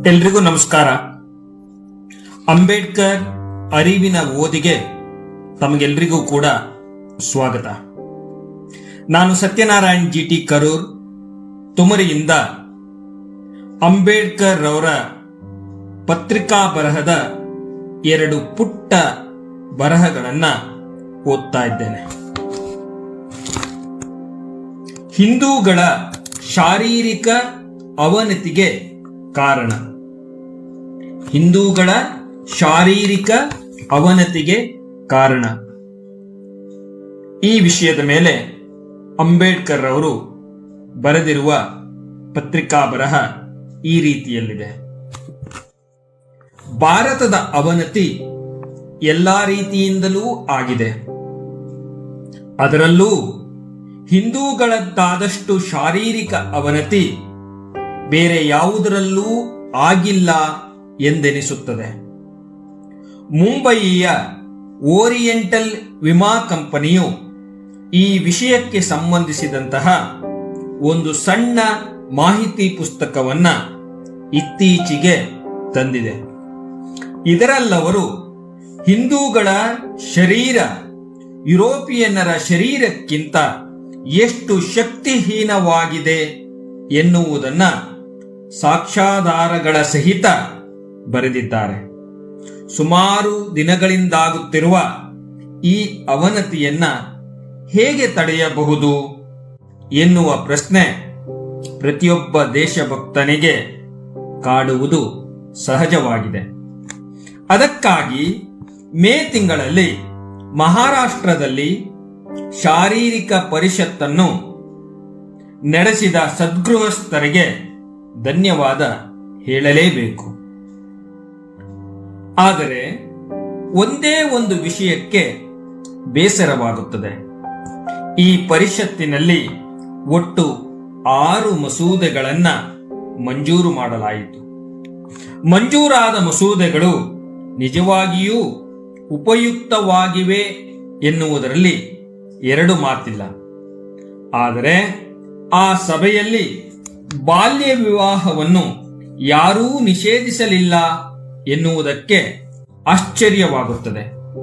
ಎಲ್ರಿಗೂ ನಮಸ್ಕಾರ ಅಂಬೇಡ್ಕರ್ ಅರಿವಿನ ಓದಿಗೆ ತಮಗೆಲ್ರಿಗೂ ಕೂಡ ಸ್ವಾಗತ ನಾನು ಸತ್ಯನಾರಾಯಣ್ ಜಿ ಟಿ ಕರೂರ್ ತುಮರಿಯಿಂದ ಅಂಬೇಡ್ಕರ್ ರವರ ಪತ್ರಿಕಾ ಬರಹದ ಎರಡು ಪುಟ್ಟ ಬರಹಗಳನ್ನ ಓದ್ತಾ ಇದ್ದೇನೆ ಹಿಂದೂಗಳ ಶಾರೀರಿಕ ಅವನತಿಗೆ ಕಾರಣ ಹಿಂದೂಗಳ ಶಾರೀರಿಕ ಅವನತಿಗೆ ಕಾರಣ ಈ ವಿಷಯದ ಮೇಲೆ ಅಂಬೇಡ್ಕರ್ ಅವರು ಬರೆದಿರುವ ಪತ್ರಿಕಾ ಬರಹ ಈ ರೀತಿಯಲ್ಲಿದೆ ಭಾರತದ ಅವನತಿ ಎಲ್ಲಾ ರೀತಿಯಿಂದಲೂ ಆಗಿದೆ ಅದರಲ್ಲೂ ಹಿಂದೂಗಳದ್ದಾದಷ್ಟು ಶಾರೀರಿಕ ಅವನತಿ ಬೇರೆ ಯಾವುದರಲ್ಲೂ ಆಗಿಲ್ಲ ಎಂದೆನಿಸುತ್ತದೆ ಮುಂಬಯಿಯ ಓರಿಯೆಂಟಲ್ ವಿಮಾ ಕಂಪನಿಯು ಈ ವಿಷಯಕ್ಕೆ ಸಂಬಂಧಿಸಿದಂತಹ ಒಂದು ಸಣ್ಣ ಮಾಹಿತಿ ಪುಸ್ತಕವನ್ನ ಇತ್ತೀಚೆಗೆ ತಂದಿದೆ ಇದರಲ್ಲವರು ಹಿಂದೂಗಳ ಶರೀರ ಯುರೋಪಿಯನ್ನರ ಶರೀರಕ್ಕಿಂತ ಎಷ್ಟು ಶಕ್ತಿಹೀನವಾಗಿದೆ ಎನ್ನುವುದನ್ನ ಸಾಕ್ಷ್ಯಾಧಾರಗಳ ಸಹಿತ ಬರೆದಿದ್ದಾರೆ ಸುಮಾರು ದಿನಗಳಿಂದಾಗುತ್ತಿರುವ ಈ ಅವನತಿಯನ್ನ ಹೇಗೆ ತಡೆಯಬಹುದು ಎನ್ನುವ ಪ್ರಶ್ನೆ ಪ್ರತಿಯೊಬ್ಬ ದೇಶಭಕ್ತನಿಗೆ ಕಾಡುವುದು ಸಹಜವಾಗಿದೆ ಅದಕ್ಕಾಗಿ ಮೇ ತಿಂಗಳಲ್ಲಿ ಮಹಾರಾಷ್ಟ್ರದಲ್ಲಿ ಶಾರೀರಿಕ ಪರಿಷತ್ತನ್ನು ನಡೆಸಿದ ಸದ್ಗೃಹಸ್ಥರಿಗೆ ಧನ್ಯವಾದ ಹೇಳಲೇಬೇಕು ಆದರೆ ಒಂದೇ ಒಂದು ವಿಷಯಕ್ಕೆ ಬೇಸರವಾಗುತ್ತದೆ ಈ ಪರಿಷತ್ತಿನಲ್ಲಿ ಒಟ್ಟು ಆರು ಮಸೂದೆಗಳನ್ನ ಮಂಜೂರು ಮಾಡಲಾಯಿತು ಮಂಜೂರಾದ ಮಸೂದೆಗಳು ನಿಜವಾಗಿಯೂ ಉಪಯುಕ್ತವಾಗಿವೆ ಎನ್ನುವುದರಲ್ಲಿ ಎರಡು ಮಾತಿಲ್ಲ ಆದರೆ ಆ ಸಭೆಯಲ್ಲಿ ಬಾಲ್ಯ ವಿವಾಹವನ್ನು ಯಾರೂ ನಿಷೇಧಿಸಲಿಲ್ಲ ಎನ್ನುವುದಕ್ಕೆ ಆಶ್ಚರ್ಯವಾಗುತ್ತದೆ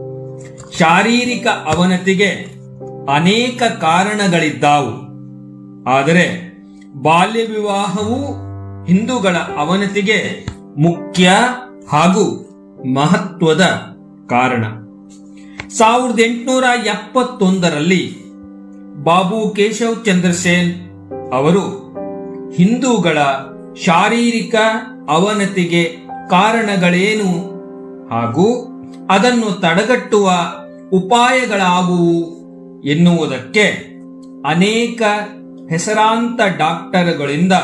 ಶಾರೀರಿಕ ಅವನತಿಗೆ ಅನೇಕ ಕಾರಣಗಳಿದ್ದಾವು ಆದರೆ ಬಾಲ್ಯ ವಿವಾಹವು ಹಿಂದೂಗಳ ಅವನತಿಗೆ ಮುಖ್ಯ ಹಾಗೂ ಮಹತ್ವದ ಕಾರಣ ಸಾವಿರದ ಎಂಟುನೂರ ಎಪ್ಪತ್ತೊಂದರಲ್ಲಿ ಬಾಬು ಕೇಶವ್ ಚಂದ್ರ ಸೇನ್ ಅವರು ಹಿಂದೂಗಳ ಶಾರೀರಿಕ ಅವನತಿಗೆ ಕಾರಣಗಳೇನು ಹಾಗೂ ಅದನ್ನು ತಡೆಗಟ್ಟುವ ಉಪಾಯಗಳಾವುವು ಎನ್ನುವುದಕ್ಕೆ ಅನೇಕ ಹೆಸರಾಂತ ಡಾಕ್ಟರ್ಗಳಿಂದ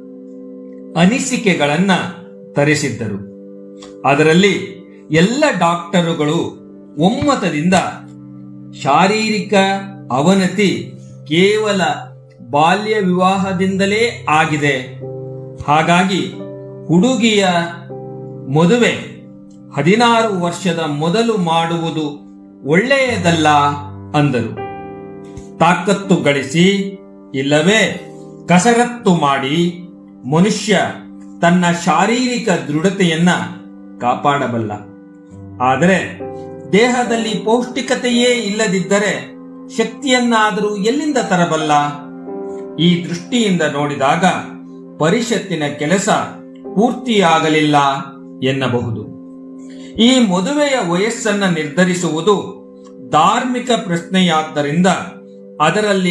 ಅನಿಸಿಕೆಗಳನ್ನ ತರಿಸಿದ್ದರು ಅದರಲ್ಲಿ ಎಲ್ಲ ಡಾಕ್ಟರುಗಳು ಒಮ್ಮತದಿಂದ ಶಾರೀರಿಕ ಅವನತಿ ಕೇವಲ ಬಾಲ್ಯ ವಿವಾಹದಿಂದಲೇ ಆಗಿದೆ ಹಾಗಾಗಿ ಹುಡುಗಿಯ ಮದುವೆ ಹದಿನಾರು ವರ್ಷದ ಮೊದಲು ಮಾಡುವುದು ಒಳ್ಳೆಯದಲ್ಲ ಅಂದರು ತಾಕತ್ತು ಗಳಿಸಿ ಇಲ್ಲವೇ ಕಸರತ್ತು ಮಾಡಿ ಮನುಷ್ಯ ತನ್ನ ಶಾರೀರಿಕ ದೃಢತೆಯನ್ನ ಕಾಪಾಡಬಲ್ಲ ಆದರೆ ದೇಹದಲ್ಲಿ ಪೌಷ್ಟಿಕತೆಯೇ ಇಲ್ಲದಿದ್ದರೆ ಶಕ್ತಿಯನ್ನಾದರೂ ಎಲ್ಲಿಂದ ತರಬಲ್ಲ ಈ ದೃಷ್ಟಿಯಿಂದ ನೋಡಿದಾಗ ಪರಿಷತ್ತಿನ ಕೆಲಸ ಪೂರ್ತಿಯಾಗಲಿಲ್ಲ ಎನ್ನಬಹುದು ಈ ಮದುವೆಯ ವಯಸ್ಸನ್ನ ನಿರ್ಧರಿಸುವುದು ಧಾರ್ಮಿಕ ಪ್ರಶ್ನೆಯಾದ್ದರಿಂದ ಅದರಲ್ಲಿ